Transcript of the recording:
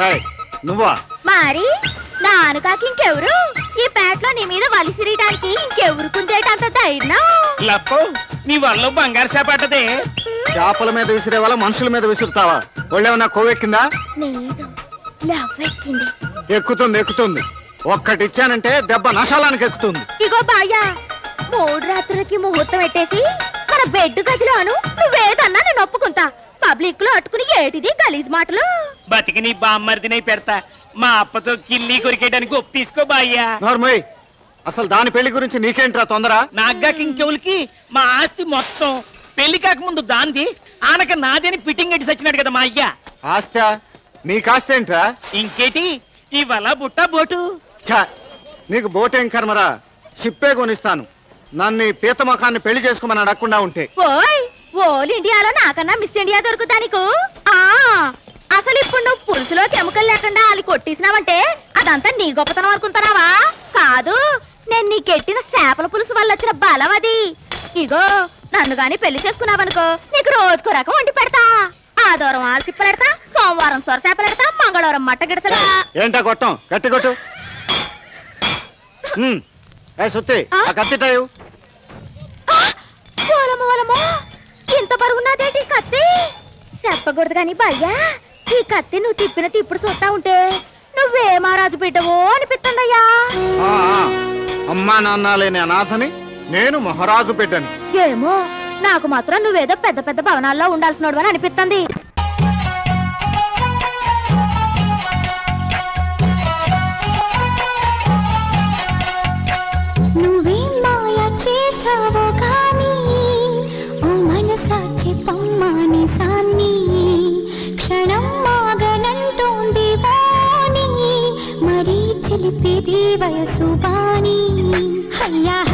ఏయ్, నువ్వా మరి నాను కాక ఇంకెవరు ఈ పేటలో నీ మీద వలిసిరియడానికి ఇంకెవరు కుందేటంత ధైర్యం లప్పు నీ వల్ల బంగారు చేపట్టదే చేపల మీద విసిరే వాళ్ళ మనుషుల మీద విసురుతావా ఒళ్ళేమన్నా కొవ్వెక్కిందా లేదు లవ్ ఎక్కింది ఎక్కుతుంది ఎక్కుతుంది ఒక్కటి ఇచ్చానంటే దెబ్బ నశాలానికి ఎక్కుతుంది ఇగో బాయ్యా మూడు రాత్రులకి ముహూర్తం పెట్టేసి మన బెడ్ గదిలోను నువ్వేదన్నా నేను ఒప్పుకుంటా పబ్లిక్ లో అట్టుకుని ఏటిది గలీజ్ మాటలు బతికి నీ బామ్మర్దినై పెడతా మా అప్పతో కిల్లి కొరికేయడానికి ఒప్పు తీసుకో బాయ్యా నోర్మయ్ అసలు దాని పెళ్లి గురించి నీకేంట్రా తొందర నాగ్గాక ఇంకెవులకి మా ఆస్తి మొత్తం పెళ్లి కాకముందు దాంది ఆనక నాదని ఫిట్టింగ్ ఎట్టి సచ్చినాడు కదా మా అయ్య ఆస్త నీకాస్తేంట్రా ఇంకేటి ఇవాళ బుట్ట బోటు ఛ, నీకు బోటేం కర్మరా షిప్పే కొనిస్తాను నన్ను ఈ పీత ముఖాన్ని పెళ్లి చేసుకోమని అడగకుండా ఉంటే ఓయ్ ఓల్ ఇండియాలో నాకన్నా మిస్ ఇండియా దొరుకుతా నీకు ఆ అసలు ఇప్పుడు నువ్వు పులుసులోకి ఎముకలు లేకుండా వాళ్ళు కొట్టేసినావంటే అదంతా నీ గొప్పతనం అనుకుంటున్నావా కాదు నేను నీకెట్టిన చేపల పులుసు వల్ల వచ్చిన బలం అది ఇగో నన్ను గాని పెళ్లి చేసుకున్నావనుకో నీకు రోజుకో రకం వండి పెడతా ఆదివారం ఆల్సిప్ప పెడతా సోమవారం సొరసేప పెడతా మంగళవారం మట్ట గిడసలా ఏంటా కొట్టం గట్టి కొట్టు ఉమ్, ఏ సుత్తి ఆ కత్తిటాయు ఓలమ్మ ఓలమ్మ ఇంత బరువున్నదేంటి ఈ కత్తి చెప్పకూడదు కానీ భయ్యా ఈ కత్తి నువ్వు తిప్పిన తిప్పుడు చూస్తా ఉంటే నువ్వే మహారాజు బిడ్డవో అనిపిస్తుందయ్యా ఆ, ఆ, అమ్మా నాన్న లేని అనాథని నేను మహారాజు బిడ్డని ఏమో నాకు మాత్రం నువ్వేదో పెద్ద పెద్ద భవనాల్లో ఉండాల్సిన అని అనిపిస్తుంది నువ్వేం మాయ చేసావో కానీ ఓ మనసా చెప్పమ్మాని సాన్ని క్షణం మాగనంటోంది వాణి మరీ చిలిపిది వయసు వాణి హయ్యా